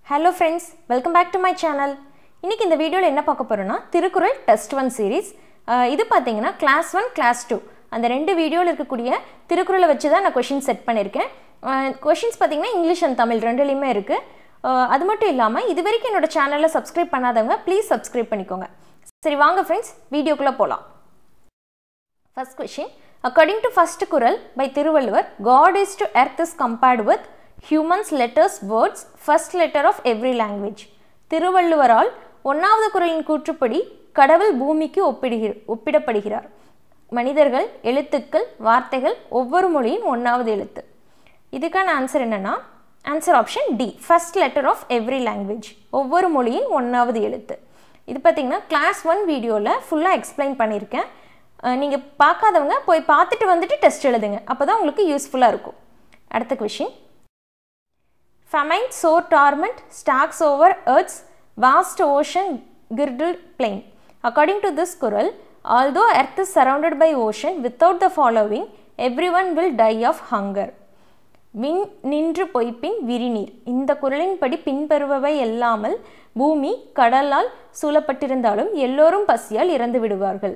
Hello friends welcome back to my channel இன்றைக்கி இந்த வீடியோவில் என்ன பார்க்க போகிறோன்னா திருக்குறள் டெஸ்ட் ஒன் சீரீஸ் இது பார்த்தீங்கன்னா கிளாஸ் ஒன் கிளாஸ் டூ அந்த ரெண்டு வீடியோவில் இருக்கக்கூடிய திருக்குறளை வச்சு தான் நான் கொஷின் செட் பண்ணியிருக்கேன் கொஷின்ஸ் பார்த்தீங்கன்னா இங்கிலீஷ் அண்ட் தமிழ் ரெண்டுலேயுமே இருக்குது அது மட்டும் இல்லாமல் இது வரைக்கும் என்னோட சேனலில் சப்ஸ்கிரைப் பண்ணாதவங்க ப்ளீஸ் சப்ஸ்கிரைப் பண்ணிக்கோங்க சரி வாங்க ஃப்ரெண்ட்ஸ் வீடியோக்குள்ளே போகலாம் first question according to first kural by Thiruvalluvar God is to earth is compared with humans letters words first letter of every language திருவள்ளுவரால் ஒன்றாவது குரலின் கூற்றுப்படி கடவுள் பூமிக்கு ஒப்பிடுகிற ஒப்பிடப்படுகிறார் மனிதர்கள் எழுத்துக்கள் வார்த்தைகள் ஒவ்வொரு மொழியின் ஒன்றாவது எழுத்து இதுக்கான ஆன்சர் என்னென்னா answer option D first letter of every language ஒவ்வொரு மொழியின் ஒன்றாவது எழுத்து இது பார்த்திங்கன்னா கிளாஸ் ஒன் வீடியோவில் ஃபுல்லாக எக்ஸ்பிளைன் பண்ணியிருக்கேன் நீங்கள் பார்க்காதவங்க போய் பார்த்துட்டு வந்துட்டு டெஸ்ட் எழுதுங்க அப்போ தான் உங்களுக்கு யூஸ்ஃபுல்லாக இருக்கும் அடுத்த question famine sore torment stalks over earth's vast ocean girdle plain according to this kural although earth is surrounded by ocean without the following every one will die of hunger விண் நின்று பொய்ப்பின் விரிநீர் இந்த குரலின்படி பின்வருபவை எல்லாமல் பூமி கடலால் சூழப்பட்டிருந்தாலும் எல்லோரும் பசியால் இறந்து விடுவார்கள்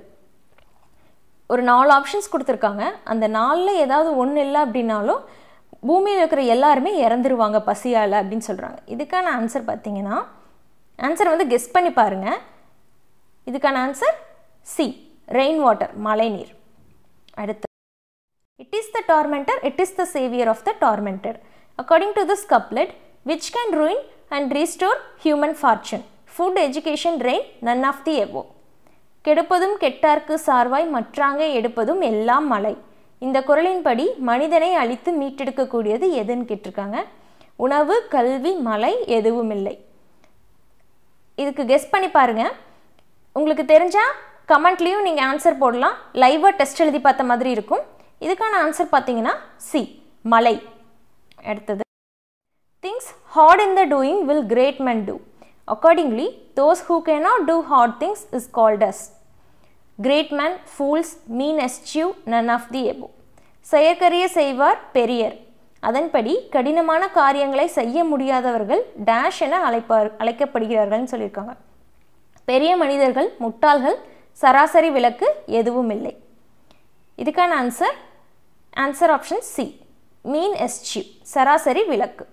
ஒரு நாலு ஆப்ஷன்ஸ் கொடுத்துருக்காங்க அந்த நாலில் ஏதாவது ஒன்று இல்லை அப்படின்னாலும் பூமியில் இருக்கிற எல்லாருமே இறந்துருவாங்க பசியால் அப்படின்னு சொல்கிறாங்க இதுக்கான ஆன்சர் பார்த்தீங்கன்னா ஆன்சர் வந்து கெஸ் பண்ணி பாருங்கள் இதுக்கான ஆன்சர் சி ரெயின் வாட்டர் மழை நீர் அடுத்து it is the tormentor it is the saviour of the tormented according to this couplet which can ruin and restore human fortune food education rain none of the above கெடுப்பதும் கெட்டார்க்கு சார்வாய் மற்றாங்க எடுப்பதும் எல்லாம் மழை இந்த குரலின்படி மனிதனை அழித்து மீட்டெடுக்கக்கூடியது எதுன்னு கேட்டிருக்காங்க உணவு கல்வி மழை எதுவும் இல்லை இதுக்கு கெஸ் பண்ணி பாருங்கள் உங்களுக்கு தெரிஞ்சால் கமெண்ட்லேயும் நீங்கள் ஆன்சர் போடலாம் லைவாக டெஸ்ட் எழுதி பார்த்த மாதிரி இருக்கும் இதுக்கான ஆன்சர் பார்த்தீங்கன்னா சி மலை அடுத்தது things hard in the doing will great men do accordingly those who cannot do hard things is called as great man fools mean எஸ்டியூ நன் ஆஃப் தி எபோ செயற்கரிய செய்வார் பெரியர் அதன்படி கடினமான காரியங்களை செய்ய முடியாதவர்கள் டேஷ் என அழைப்பார் அழைக்கப்படுகிறார்கள்னு சொல்லியிருக்காங்க பெரிய மனிதர்கள் முட்டாள்கள் சராசரி விளக்கு எதுவும் இல்லை இதுக்கான answer answer option C mean எஸ்டியூ சராசரி விளக்கு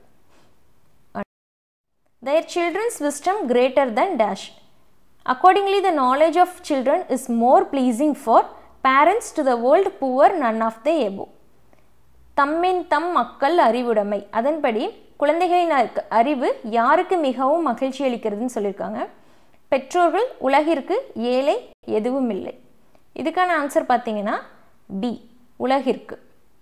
their children's wisdom greater than dash. Accordingly, the knowledge of children is more pleasing for parents to the world poor none of the above. தம்மின் தம் மக்கள் அறிவுடைமை அதன்படி குழந்தைகளின் அறிவு யாருக்கு மிகவும் மகிழ்ச்சி அளிக்கிறதுன்னு சொல்லியிருக்காங்க பெற்றோர்கள் உலகிற்கு ஏழை எதுவும் இல்லை இதுக்கான ஆன்சர் பார்த்தீங்கன்னா பி உலகிற்கு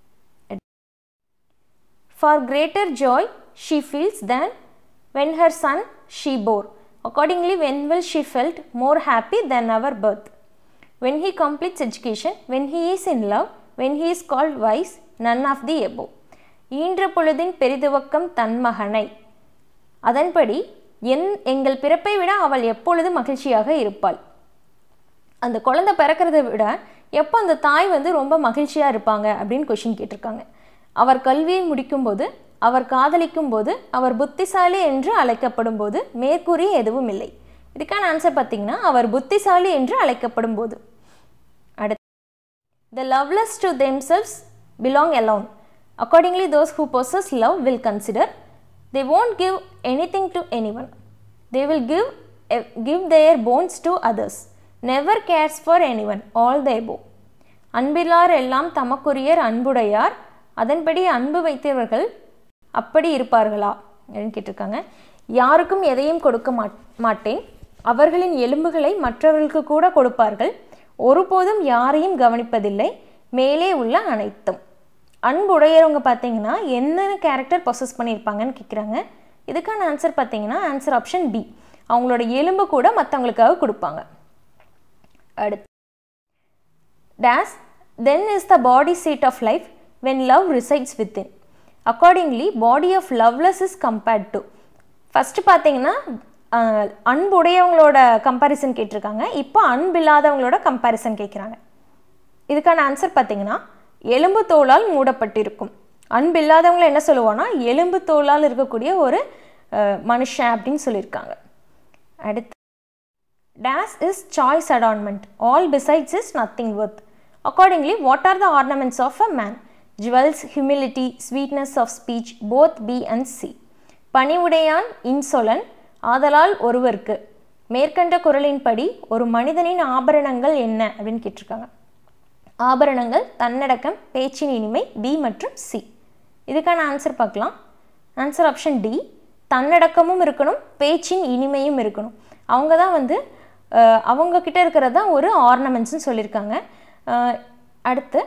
far greater joy she feels than when her son she bore. Accordingly, when will she felt more happy than our birth? When he completes education, when he is in love, when he is called wise, none of the above. ஈன்ற பொழுதின் பெரிதுவக்கம் தன் மகனை அதன்படி என் எங்கள் பிறப்பை விட அவள் எப்பொழுது மகிழ்ச்சியாக இருப்பாள் அந்த குழந்தை பிறக்கிறத விட எப்போ அந்த தாய் வந்து ரொம்ப மகிழ்ச்சியாக இருப்பாங்க அப்படின்னு கொஷின் கேட்டிருக்காங்க அவர் கல்வியை முடிக்கும்போது அவர் காதலிக்கும் போது அவர் புத்திசாலி என்று அழைக்கப்படும் போது மேற்கூறிய எதுவும் இல்லை இதுக்கான ஆன்சர் பார்த்தீங்கன்னா அவர் புத்திசாலி என்று அழைக்கப்படும் போது அடுத்து the loveless to themselves belong alone accordingly those who possess love will consider they won't give any thing to any one they will give give their bones to others never cares for any one all the above அன்பில்லார் எல்லாம் தமக்குரியர் அன்புடையார் அதன்படி அன்பு வைத்தவர்கள் அப்படி இருப்பார்களா அப்படின்னு கேட்டிருக்காங்க யாருக்கும் எதையும் கொடுக்க மாட்டேன் அவர்களின் எலும்புகளை மற்றவர்களுக்கு கூட கொடுப்பார்கள் ஒருபோதும் யாரையும் கவனிப்பதில்லை மேலே உள்ள அனைத்தும் அன்புடையவங்க பார்த்தீங்கன்னா என்னென்ன கேரக்டர் ப்ரொசஸ் பண்ணியிருப்பாங்கன்னு கேட்குறாங்க இதுக்கான ஆன்சர் பார்த்தீங்கன்னா ஆன்சர் ஆப்ஷன் பி அவங்களோட எலும்பு கூட மற்றவங்களுக்காக கொடுப்பாங்க அடுத்து this then is the body seat of life when love resides within accordingly body of loveless is compared to first பார்த்தீங்கன்னா அன்புடையவங்களோட கம்பேரிசன் கேட்டிருக்காங்க இப்போ அன்பில்லாதவங்களோட கம்பேரிசன் கேட்குறாங்க இதுக்கான ஆன்சர் பார்த்தீங்கன்னா எலும்பு தோலால் மூடப்பட்டிருக்கும் அன்பில்லாதவங்கள என்ன சொல்லுவோன்னா எலும்பு தோலால் இருக்கக்கூடிய ஒரு மனுஷன் அப்படின்னு சொல்லியிருக்காங்க அடுத்து this is choice adornment all besides is nothing worth accordingly what are the ornaments of a man jewels humility sweetness of speech both B and C பணிவுடையான் இன்சொலன் ஆதலால் ஒருவருக்கு மேற்கண்ட குரலின்படி ஒரு மனிதனின் ஆபரணங்கள் என்ன அப்படின்னு கேட்டிருக்காங்க ஆபரணங்கள் தன்னடக்கம் பேச்சின் இனிமை பி மற்றும் சி இதுக்கான ஆன்சர் பார்க்கலாம் ஆன்சர் ஆப்ஷன் டி தன்னடக்கமும் இருக்கணும் பேச்சின் இனிமையும் இருக்கணும் அவங்க தான் வந்து அவங்க கிட்ட இருக்கிறது தான் ஒரு ஆர்னமெண்ட்ஸ்னு சொல்லியிருக்காங்க அடுத்து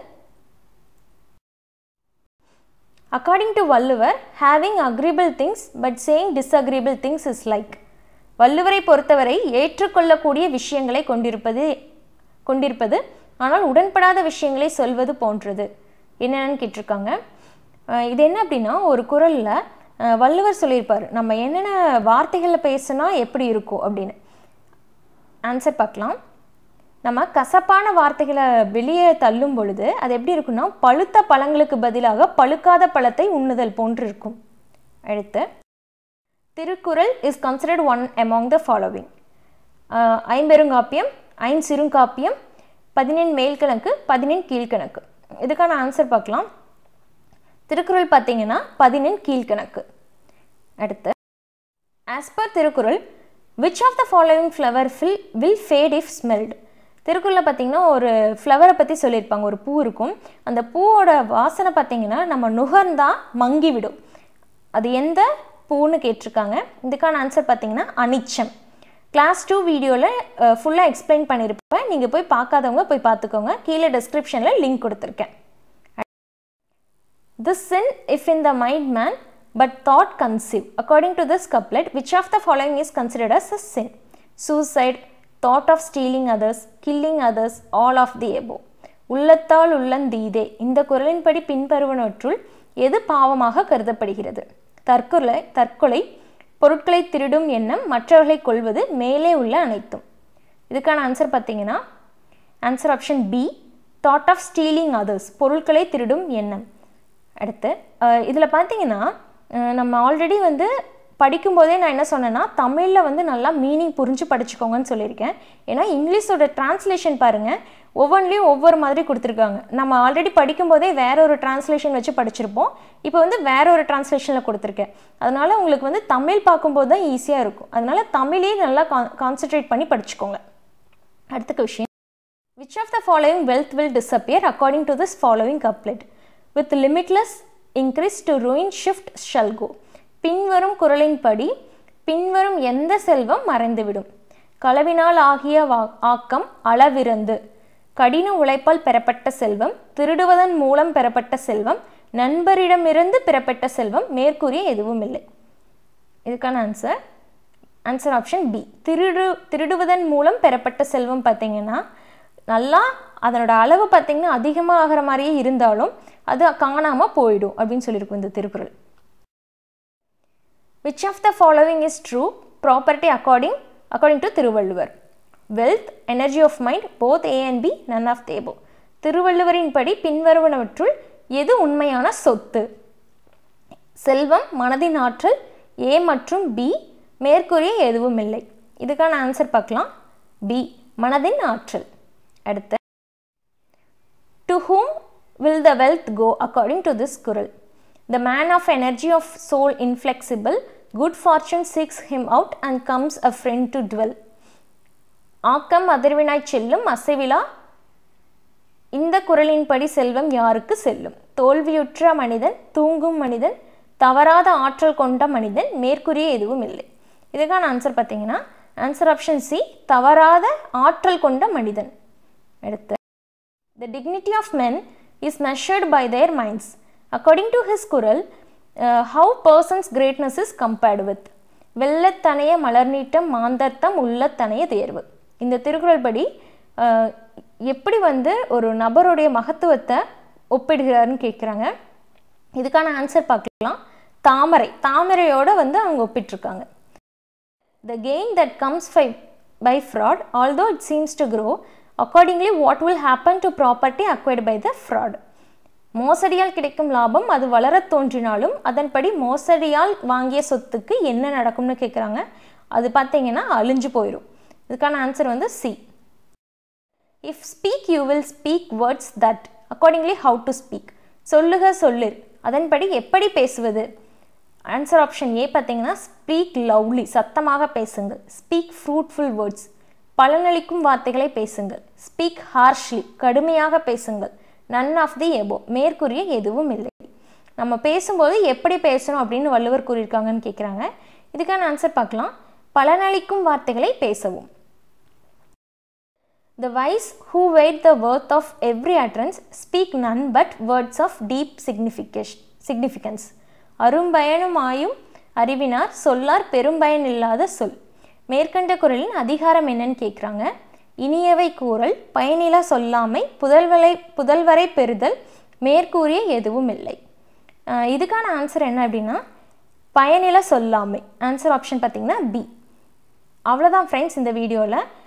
according to Valluvar having agreeable things but saying disagreeable things is like வள்ளுவரை பொறுத்தவரை ஏற்றுக்கொள்ளக்கூடிய விஷயங்களை கொண்டிருப்பது கொண்டிருப்பது ஆனால் உடன்படாத விஷயங்களை சொல்வது போன்றது என்னென்னு கேட்டிருக்காங்க இது என்ன அப்படின்னா ஒரு குரலில் வள்ளுவர் சொல்லியிருப்பார் நம்ம என்னென்ன வார்த்தைகளில் பேசினா எப்படி இருக்கும் அப்படின்னு ஆன்சர் பார்க்கலாம் நம்ம கசப்பான வார்த்தைகளை வெளியே தள்ளும் பொழுது அது எப்படி இருக்குன்னா பழுத்த பழங்களுக்கு பதிலாக பழுக்காத பழத்தை உண்ணுதல் போன்று இருக்கும் அடுத்து Thirukkural is considered one among the following ஐம்பெருங்காப்பியம் ஐஞ்சிறுங்காப்பியம் பதினெண் மேல்கணக்கு பதினெண் கீழ்கணக்கு இதுக்கான ஆன்சர் பார்க்கலாம் திருக்குறள் பார்த்தீங்கன்னா பதினெண் கீழ்கணக்கு அடுத்து as per Thirukkural which of the following flower fill will fade if smelled திருக்குறளில் பார்த்தீங்கன்னா ஒரு ஃப்ளவரை பற்றி சொல்லியிருப்பாங்க ஒரு பூ இருக்கும் அந்த பூவோட வாசனை பார்த்தீங்கன்னா நம்ம நுகர்ந்தா மங்கி விடும் அது எந்த பூன்னு கேட்டிருக்காங்க இதுக்கான ஆன்சர் பார்த்தீங்கன்னா அனிச்சம் கிளாஸ் டூ வீடியோவில் ஃபுல்லாக எக்ஸ்பிளைன் பண்ணியிருப்பேன் நீங்கள் போய் பார்க்காதவங்க போய் பார்த்துக்கோங்க கீழே டிஸ்கிரிப்ஷனில் லிங்க் கொடுத்துருக்கேன் This sin if in the mind man but thought conceive. According to this couplet, which of the following is considered as a sin? Suicide, thought of stealing others, killing others, all of the above. உள்ளத்தால் உள்ளந்தீதே இந்த குரலின்படி பின்வருவனவற்றுள் எது பாவமாக கருதப்படுகிறது தற்கொலை தற்கொலை பொருட்களை திருடும் எண்ணம் மற்றவர்களை கொள்வது மேலே உள்ள அனைத்தும் இதுக்கான ஆன்சர் பார்த்தீங்கன்னா answer option B thought of stealing others பொருட்களை திருடும் எண்ணம் அடுத்து இதில் பார்த்தீங்கன்னா நம்ம ஆல்ரெடி வந்து படிக்கும்போதே நான் என்ன சொன்னேன்னா தமிழில் வந்து நல்லா மீனிங் புரிஞ்சு படிச்சுக்கோங்கன்னு சொல்லியிருக்கேன் ஏன்னா இங்கிலீஷோட டிரான்ஸ்லேஷன் பாருங்கள் ஒவ்வொன்றிலையும் ஒவ்வொரு மாதிரி கொடுத்துருக்காங்க நம்ம ஆல்ரெடி படிக்கும்போதே வேற ஒரு டிரான்ஸ்லேஷன் வச்சு படிச்சிருப்போம் இப்போ வந்து வேற ஒரு டிரான்ஸ்லேஷனில் கொடுத்துருக்கேன் அதனால் உங்களுக்கு வந்து தமிழ் பார்க்கும்போது தான் ஈஸியாக இருக்கும் அதனால் தமிழே நல்லா கான் கான்சென்ட்ரேட் பண்ணி படிச்சுக்கோங்க அடுத்த question which of the following wealth will disappear according to this following couplet with limitless increase to ruin shift shall go பின்வரும் குரலின்படி பின்வரும் எந்த செல்வம் மறைந்துவிடும் களவினால் ஆகிய வா ஆக்கம் அளவிறந்து கடின உழைப்பால் பெறப்பட்ட செல்வம் திருடுவதன் மூலம் பெறப்பட்ட செல்வம் நண்பரிடமிருந்து பெறப்பட்ட செல்வம் மேற்கூறிய எதுவும் இல்லை இதுக்கான ஆன்சர் ஆன்சர் ஆப்ஷன் பி திருடு திருடுவதன் மூலம் பெறப்பட்ட செல்வம் பார்த்தீங்கன்னா நல்லா அதனோட அளவு பார்த்திங்கன்னா அதிகமாக ஆகிற மாதிரியே இருந்தாலும் அது காணாமல் போயிடும் அப்படின்னு சொல்லியிருக்கும் இந்த Thirukkural which of the following is true property according according to Thiruvalluvar wealth energy of mind both A and B none of the above திருவள்ளுவரின் படி பின்வருவனவற்றுள் எது உண்மையான சொத்து செல்வம் மனதின் ஆற்றல் ஏ மற்றும் பி மேற்கூறிய எதுவும் இல்லை இதுக்கான ஆன்சர் பார்க்கலாம் பி மனதின் ஆற்றல் அடுத்து to whom will the wealth go according to this kural the man of energy of soul inflexible good fortune seeks him out and comes a friend to dwell ஆக்கம் அதிர்வினாய் செல்லும் அசைவிலா இந்த குரலின்படி செல்வம் யாருக்கு செல்லும் தோல்வியுற்ற மனிதன் தூங்கும் மனிதன் தவறாத ஆற்றல் கொண்ட மனிதன் மேற்கூறிய எதுவும் இல்லை இதுக்கான ஆன்சர் பார்த்தீங்கன்னா ஆன்சர் ஆப்ஷன் சி தவறாத ஆற்றல் கொண்ட மனிதன் அடுத்து the dignity of men is measured by their minds according to his kural how person's greatness is compared with வெள்ளத்தனைய மலர்நீட்டம் மாந்தர்த்தம் உள்ளத்தனைய தேர்வு இந்த திருக்குறள் படி எப்படி வந்து ஒரு நபருடைய மகத்துவத்தை ஒப்பிடுகிறாருன்னு கேட்குறாங்க இதுக்கான ஆன்சர் பார்க்கலாம் தாமரை தாமரையோடு வந்து அவங்க ஒப்பிட்டிருக்காங்க the gain that comes by by fraud although it seems to grow accordingly what will happen to property acquired by the fraud மோசடியால் கிடைக்கும் லாபம் அது வளரத் தோன்றினாலும் அதன்படி மோசடியால் வாங்கிய சொத்துக்கு என்ன நடக்கும்னு கேட்குறாங்க அது பார்த்தீங்கன்னா அழிஞ்சு போயிடும் இதுக்கான ஆன்சர் வந்து C if speak you will speak words that accordingly how to speak சொல்லுக சொல்லிர் அதன்படி எப்படி பேசுவது ஆன்சர் ஆப்ஷன் ஏ பார்த்தீங்கன்னா ஸ்பீக் லவ்லி சத்தமாக பேசுங்கள் ஸ்பீக் ஃப்ரூட்ஃபுல் வேர்ட்ஸ் பலனளிக்கும் வார்த்தைகளை பேசுங்கள் ஸ்பீக் ஹார்ஷ்லி கடுமையாக பேசுங்கள் நன் ஆஃப் தி எபோ மேற்கூறிய எதுவும் இல்லை நம்ம பேசும்போது எப்படி பேசணும் அப்படின்னு வள்ளுவர் கூறியிருக்காங்கன்னு கேட்குறாங்க இதுக்கான ஆன்சர் பார்க்கலாம் பலனளிக்கும் வார்த்தைகளை பேசவும் The wise who weigh the worth of every utterance speak none but words of deep significance. அரும்பயனுமாயும் அறிவினார் சொல்லார் பெரும்பயன் இல்லாத சொல் மேற்கண்ட குரலின் அதிகாரம் என்னன்னு கேட்குறாங்க இனியவை கூறல் பயனிலா சொல்லாமை புதல்வரை புதல்வரை பெறுதல் மேற்கூறிய எதுவும் இல்லை இதுக்கான ஆன்சர் என்ன அப்படின்னா பயனில சொல்லாமை ஆன்சர் ஆப்ஷன் பார்த்தீங்கன்னா பி அவ்வளோதான் ஃப்ரெண்ட்ஸ் இந்த வீடியோவில்